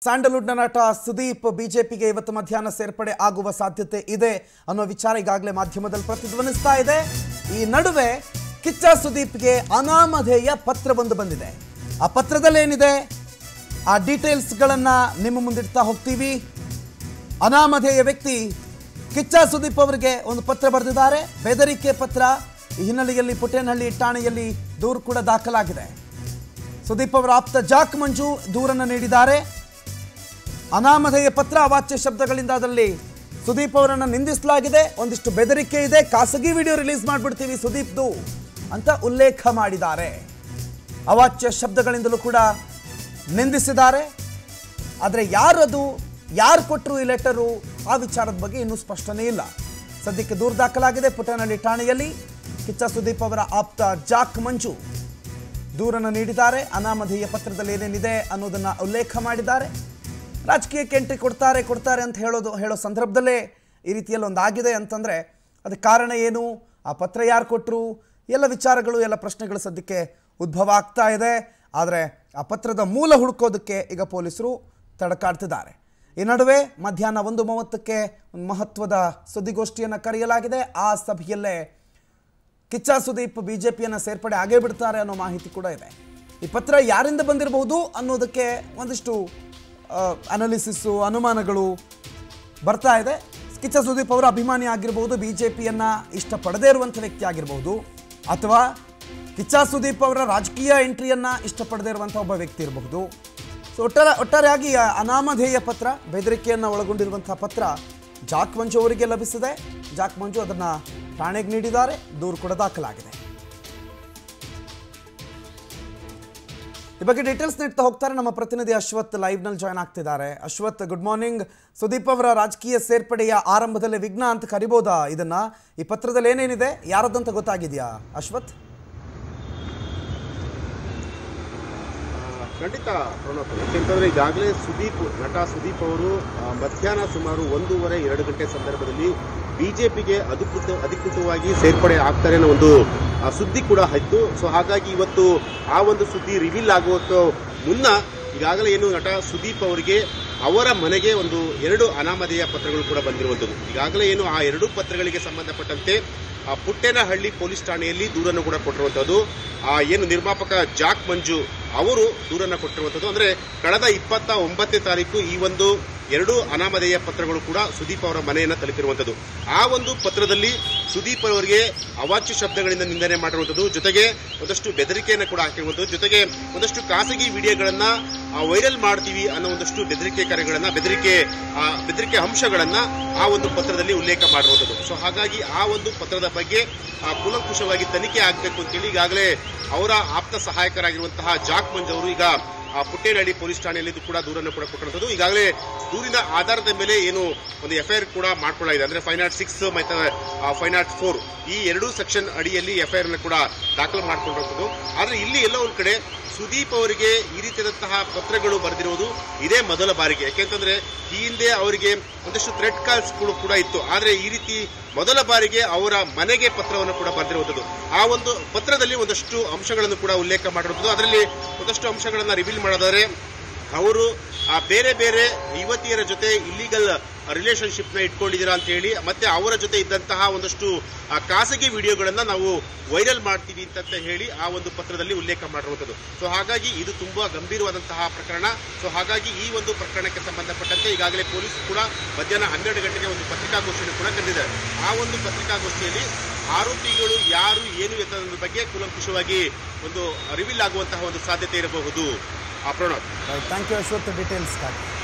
ಸ್ಯಾಂಡಲ್ವುಡ್ನ ನಟ ಸುದೀಪ್ ಬಿಜೆಪಿಗೆ ಇವತ್ತು ಮಧ್ಯಾಹ್ನ ಸೇರ್ಪಡೆ ಆಗುವ ಸಾಧ್ಯತೆ ಇದೆ ಅನ್ನೋ ವಿಚಾರ ಈಗಾಗಲೇ ಮಾಧ್ಯಮದಲ್ಲಿ ಪ್ರತಿಧ್ವನಿಸ್ತಾ ಇದೆ ಈ ನಡುವೆ ಕಿಚ್ಚ ಸುದೀಪ್ಗೆ ಅನಾಮಧೇಯ ಪತ್ರವೊಂದು ಬಂದಿದೆ ಆ ಪತ್ರದಲ್ಲಿ ಏನಿದೆ ಆ ಡೀಟೇಲ್ಸ್ಗಳನ್ನ ನಿಮ್ಮ ಮುಂದಿಡ್ತಾ ಹೋಗ್ತೀವಿ ಅನಾಮಧೇಯ ವ್ಯಕ್ತಿ ಕಿಚ್ಚ ಸುದೀಪ್ ಅವರಿಗೆ ಒಂದು ಪತ್ರ ಬರೆದಿದ್ದಾರೆ ಬೆದರಿಕೆ ಪತ್ರ ಈ ಹಿನ್ನೆಲೆಯಲ್ಲಿ ಪುಟ್ಟೇನಹಳ್ಳಿ ಠಾಣೆಯಲ್ಲಿ ದೂರು ಕೂಡ ದಾಖಲಾಗಿದೆ ಸುದೀಪ್ ಅವರ ಆಪ್ತ ಜಾಕ್ ಮಂಜು ದೂರನ್ನು ನೀಡಿದ್ದಾರೆ ಅನಾಮಧೇಯ ಪತ್ರ ಅವಾಚ್ಯ ಶಬ್ದಗಳಿಂದ ಅದರಲ್ಲಿ ಸುದೀಪ್ ಅವರನ್ನು ನಿಂದಿಸಲಾಗಿದೆ ಒಂದಿಷ್ಟು ಬೆದರಿಕೆ ಇದೆ ಖಾಸಗಿ ವಿಡಿಯೋ ರಿಲೀಸ್ ಮಾಡಿಬಿಡ್ತೀವಿ ಸುದೀಪ್ದು ಅಂತ ಉಲ್ಲೇಖ ಮಾಡಿದ್ದಾರೆ ಅವಾಚ್ಯ ಶಬ್ದಗಳಿಂದಲೂ ಕೂಡ ನಿಂದಿಸಿದ್ದಾರೆ ಆದರೆ ಯಾರದು ಯಾರು ಕೊಟ್ಟರು ಈ ಲೆಟರು ಆ ವಿಚಾರದ ಬಗ್ಗೆ ಇನ್ನೂ ಸ್ಪಷ್ಟನೆ ಇಲ್ಲ ಸದ್ಯಕ್ಕೆ ದೂರು ದಾಖಲಾಗಿದೆ ಪುಟ್ಟನಹಳ್ಳಿ ಠಾಣೆಯಲ್ಲಿ ಕಿಚ್ಚ ಸುದೀಪ್ ಅವರ ಆಪ್ತ ಜಾಕ್ ಮಂಜು ದೂರನ್ನು ನೀಡಿದ್ದಾರೆ ಅನಾಮಧೇಯ ಪತ್ರದಲ್ಲಿ ಏನೇನಿದೆ ಅನ್ನೋದನ್ನ ಉಲ್ಲೇಖ ಮಾಡಿದ್ದಾರೆ ರಾಜಕೀಯಕ್ಕೆ ಎಂಟ್ರಿ ಕೊಡ್ತಾರೆ ಕೊಡ್ತಾರೆ ಅಂತ ಹೇಳೋದು ಹೇಳೋ ಸಂದರ್ಭದಲ್ಲೇ ಈ ರೀತಿಯಲ್ಲಿ ಒಂದು ಆಗಿದೆ ಅಂತಂದರೆ ಅದಕ್ಕೆ ಕಾರಣ ಏನು ಆ ಪತ್ರ ಯಾರು ಕೊಟ್ಟರು ಎಲ್ಲ ವಿಚಾರಗಳು ಎಲ್ಲ ಪ್ರಶ್ನೆಗಳು ಸದ್ಯಕ್ಕೆ ಉದ್ಭವ ಆಗ್ತಾ ಇದೆ ಆದರೆ ಆ ಪತ್ರದ ಮೂಲ ಹುಡುಕೋದಕ್ಕೆ ಈಗ ಪೊಲೀಸರು ತಡಕಾಡ್ತಿದ್ದಾರೆ ಈ ನಡುವೆ ಮಧ್ಯಾಹ್ನ ಒಂದು ಮೂವತ್ತಕ್ಕೆ ಒಂದು ಮಹತ್ವದ ಸುದ್ದಿಗೋಷ್ಠಿಯನ್ನು ಕರೆಯಲಾಗಿದೆ ಆ ಸಭೆಯಲ್ಲೇ ಕಿಚ್ಚ ಸುದೀಪ್ ಬಿಜೆಪಿಯನ್ನು ಸೇರ್ಪಡೆ ಆಗೇ ಬಿಡ್ತಾರೆ ಅನ್ನೋ ಮಾಹಿತಿ ಕೂಡ ಇದೆ ಈ ಪತ್ರ ಯಾರಿಂದ ಬಂದಿರಬಹುದು ಅನ್ನೋದಕ್ಕೆ ಒಂದಿಷ್ಟು ಅನಾಲಿಸಿಸ್ಸು ಅನುಮಾನಗಳು ಬರ್ತಾ ಇದೆ ಕಿಚ್ಚ ಸುದೀಪ್ ಅವರ ಅಭಿಮಾನಿ ಆಗಿರ್ಬೋದು ಬಿ ಜೆ ಪಿಯನ್ನು ಇಷ್ಟಪಡದೇ ಇರುವಂಥ ವ್ಯಕ್ತಿ ಆಗಿರ್ಬೋದು ಅಥವಾ ಕಿಚ್ಚ ಸುದೀಪ್ ಅವರ ರಾಜಕೀಯ ಎಂಟ್ರಿಯನ್ನು ಇಷ್ಟಪಡದೇ ಇರುವಂಥ ಒಬ್ಬ ವ್ಯಕ್ತಿ ಇರಬಹುದು ಸೊ ಒಟ್ಟಾರೆ ಒಟ್ಟಾರೆಯಾಗಿ ಆ ಅನಾಮಧೇಯ ಪತ್ರ ಬೆದರಿಕೆಯನ್ನು ಒಳಗೊಂಡಿರುವಂಥ ಪತ್ರ ಜಾಕ್ ಮಂಜು ಅವರಿಗೆ ಲಭಿಸಿದೆ ಜಾಕ್ ಮಂಜು ಅದನ್ನು ಠಾಣೆಗೆ ನೀಡಿದ್ದಾರೆ ದೂರು ಕೂಡ ದಾಖಲಾಗಿದೆ ಈ ಬಗ್ಗೆ ಡೀಟೇಲ್ಸ್ ನೀಡ್ತಾ ಹೋಗ್ತಾರೆ ನಮ್ಮ ಪ್ರತಿನಿಧಿ ಅಶ್ವಥ್ ಲೈವ್ನಲ್ಲಿ ಜಾಯ್ನ್ ಆಗ್ತಿದ್ದಾರೆ ಅಶ್ವಥ್ ಗುಡ್ ಮಾರ್ನಿಂಗ್ ಸುದೀಪ್ ಅವರ ರಾಜಕೀಯ ಸೇರ್ಪಡೆಯ ಆರಂಭದಲ್ಲಿ ವಿಘ್ನ ಅಂತ ಕರಿಬೋದಾ ಇದನ್ನ ಈ ಪತ್ರದಲ್ಲಿ ಏನೇನಿದೆ ಯಾರದಂತ ಗೊತ್ತಾಗಿದೆಯಾ ಅಶ್ವಥ್ ಖಂಡಿತ ಪ್ರಣವ್ ಯಾಕೆಂತಂದ್ರೆ ಈಗಾಗಲೇ ಸುದೀಪ್ ನಟ ಸುದೀಪ್ ಅವರು ಆ, ಮಧ್ಯಾಹ್ನ ಸುಮಾರು ಒಂದೂವರೆ ಎರಡು ಗಂಟೆ ಸಂದರ್ಭದಲ್ಲಿ ಬಿಜೆಪಿಗೆ ಅಧಿಕೃತ ಅಧಿಕೃತವಾಗಿ ಸೇರ್ಪಡೆ ಆಗ್ತಾರೆ ಅನ್ನೋ ಒಂದು ಆ, ಸುದ್ದಿ ಕೂಡ ಇತ್ತು ಸೊ ಹಾಗಾಗಿ ಇವತ್ತು ಆ ಒಂದು ಸುದ್ದಿ ರಿವೀಲ್ ಆಗುವಕ್ಕೆ ಮುನ್ನ ಈಗಾಗಲೇ ಏನು ನಟ ಸುದೀಪ್ ಅವರಿಗೆ ಅವರ ಮನೆಗೆ ಒಂದು ಎರಡು ಅನಾಮಧೇಯ ಪತ್ರಗಳು ಕೂಡ ಬಂದಿರುವಂಥದ್ದು ಈಗಾಗಲೇ ಏನು ಆ ಎರಡು ಪತ್ರಗಳಿಗೆ ಸಂಬಂಧಪಟ್ಟಂತೆ ಆ ಪುಟ್ಟೇನಹಳ್ಳಿ ಪೊಲೀಸ್ ಠಾಣೆಯಲ್ಲಿ ದೂರನ್ನು ಕೂಡ ಕೊಟ್ಟಿರುವಂಥದ್ದು ಆ ಏನು ನಿರ್ಮಾಪಕ ಜಾಕ್ ಮಂಜು ಅವರು ದೂರನ್ನು ಕೊಟ್ಟಿರುವಂಥದ್ದು ಅಂದ್ರೆ ಕಳೆದ ಇಪ್ಪತ್ತ ಒಂಬತ್ತನೇ ತಾರೀಕು ಈ ಒಂದು ಎರಡು ಅನಾಮಧೇಯ ಪತ್ರಗಳು ಕೂಡ ಸುದೀಪ್ ಅವರ ಮನೆಯನ್ನ ತಲುಪಿರುವಂಥದ್ದು ಆ ಒಂದು ಪತ್ರದಲ್ಲಿ ಸುದೀಪ್ ಅವರಿಗೆ ಅವಾಚ್ಯ ಶಬ್ದಗಳಿಂದ ನಿಂದನೆ ಮಾಡಿರುವಂಥದ್ದು ಜೊತೆಗೆ ಒಂದಷ್ಟು ಬೆದರಿಕೆಯನ್ನು ಕೂಡ ಹಾಕಿರುವಂಥದ್ದು ಜೊತೆಗೆ ಒಂದಷ್ಟು ಖಾಸಗಿ ವಿಡಿಯೋಗಳನ್ನ ವೈರಲ್ ಮಾಡ್ತೀವಿ ಅನ್ನೋ ಒಂದಷ್ಟು ಬೆದರಿಕೆ ಕರೆಗಳನ್ನ ಬೆದರಿಕೆ ಆ, ಬೆದರಿಕೆ ಅಂಶಗಳನ್ನ ಆ ಒಂದು ಪತ್ರದಲ್ಲಿ ಉಲ್ಲೇಖ ಮಾಡಿರುವಂಥದ್ದು ಸೊ ಹಾಗಾಗಿ ಆ ಒಂದು ಪತ್ರದ ಬಗ್ಗೆ ಆ, ಕೂಲಂಕುಷವಾಗಿ ತನಿಖೆ ಆಗಬೇಕು ಅಂತೇಳಿ ಈಗಾಗಲೇ ಅವರ ಆಪ್ತ ಸಹಾಯಕರಾಗಿರುವಂತಹ ಜಾಕ್ ಮಂಜ್ ಅವರು ಈಗ ಆ, ಪುಟ್ಟೇನಹಳ್ಳಿ ಪೊಲೀಸ್ ಠಾಣೆಯಲ್ಲಿ ಇದು ಕೂಡ ದೂರನ್ನು ಕೂಡ ಕೊಟ್ಟಿರುವಂಥದ್ದು ಈಗಾಗಲೇ ದೂರಿನ ಆಧಾರದ ಮೇಲೆ ಏನು ಒಂದು ಎಫ್ಐಆರ್ ಕೂಡ ಮಾಡ್ಕೊಳ್ಳಾಗಿದೆ ಅಂದ್ರೆ ಫೈವ್ ನಾಟ್ ಸಿಕ್ಸ್ ಮತ್ತೆ ಫೈವ್ ನಾಟ್ ಫೋರ್ ಈ ಎರಡೂ ಸೆಕ್ಷನ್ ಅಡಿಯಲ್ಲಿ ಎಫ್ಐಆರ್ ಅನ್ನು ಕೂಡ ದಾಖಲು ಮಾಡಿಕೊಂಡಿರುವಂಥದ್ದು ಆದ್ರೆ ಇಲ್ಲಿ ಎಲ್ಲೋ ಒಂದ್ ಕಡೆ ಸುದೀಪ್ ಅವರಿಗೆ ಈ ರೀತಿಯಾದಂತಹ ಪತ್ರಗಳು ಬರೆದಿರುವುದು ಇದೇ ಮೊದಲ ಬಾರಿಗೆ ಯಾಕೆಂತಂದ್ರೆ ಈ ಹಿಂದೆ ಅವರಿಗೆ ಒಂದಷ್ಟು ಥ್ರೆಡ್ ಕಾಲ್ಸ್ ಕೂಡ ಇತ್ತು ಆದ್ರೆ ಈ ರೀತಿ ಮೊದಲ ಬಾರಿಗೆ ಅವರ ಮನೆಗೆ ಪತ್ರವನ್ನು ಕೂಡ ಬರೆದಿರುವಂಥದ್ದು ಆ ಒಂದು ಪತ್ರದಲ್ಲಿ ಒಂದಷ್ಟು ಅಂಶಗಳನ್ನು ಕೂಡ ಉಲ್ಲೇಖ ಮಾಡಿರುವಂಥದ್ದು ಅದರಲ್ಲಿ ಒಂದಷ್ಟು ಅಂಶಗಳನ್ನ ರಿವೀಲ್ ಮಾಡೋದಾದ್ರೆ ಅವರು ಆ ಬೇರೆ ಬೇರೆ ಯುವತಿಯರ ಜೊತೆ ಇಲ್ಲಿಗಲ್ ರಿಲೇಶನ್ಶಿಪ್ ನ ಇಟ್ಕೊಂಡಿದ್ದೀರಾ ಅಂತ ಹೇಳಿ ಮತ್ತೆ ಅವರ ಜೊತೆ ಇದ್ದಂತಹ ಒಂದಷ್ಟು ಆ, ಖಾಸಗಿ ವಿಡಿಯೋಗಳನ್ನ ನಾವು ವೈರಲ್ ಮಾಡ್ತೀವಿ ಅಂತ ಹೇಳಿ ಆ ಒಂದು ಪತ್ರದಲ್ಲಿ ಉಲ್ಲೇಖ ಮಾಡಿರುವಂಥದ್ದು ಸೊ ಹಾಗಾಗಿ ಇದು ತುಂಬಾ ಗಂಭೀರವಾದಂತಹ ಪ್ರಕರಣ ಸೊ ಹಾಗಾಗಿ ಈ ಒಂದು ಪ್ರಕರಣಕ್ಕೆ ಸಂಬಂಧಪಟ್ಟಂತೆ ಈಗಾಗಲೇ ಪೊಲೀಸ್ ಕೂಡ ಮಧ್ಯಾಹ್ನ ಹನ್ನೆರಡು ಗಂಟೆಗೆ ಒಂದು ಪತ್ರಿಕಾಗೋಷ್ಠಿಯನ್ನು ಕೂಡ ಕರೆದಿದ್ದಾರೆ ಆ ಒಂದು ಪತ್ರಿಕಾಗೋಷ್ಠಿಯಲ್ಲಿ ಆರೋಪಿಗಳು ಯಾರು ಏನು ಎತ್ತದ ಬಗ್ಗೆ ಕೂಲಂಕುಷವಾಗಿ ಒಂದು ರಿವೀಲ್ ಆಗುವಂತಹ ಒಂದು ಸಾಧ್ಯತೆ ಇರಬಹುದು ಆ ಪ್ರಣವ್ ಥ್ಯಾಂಕ್ ಯು ಅಶ್ವಥ್ ಡೀಟೇಲ್ಸ್ಗಾಗಿ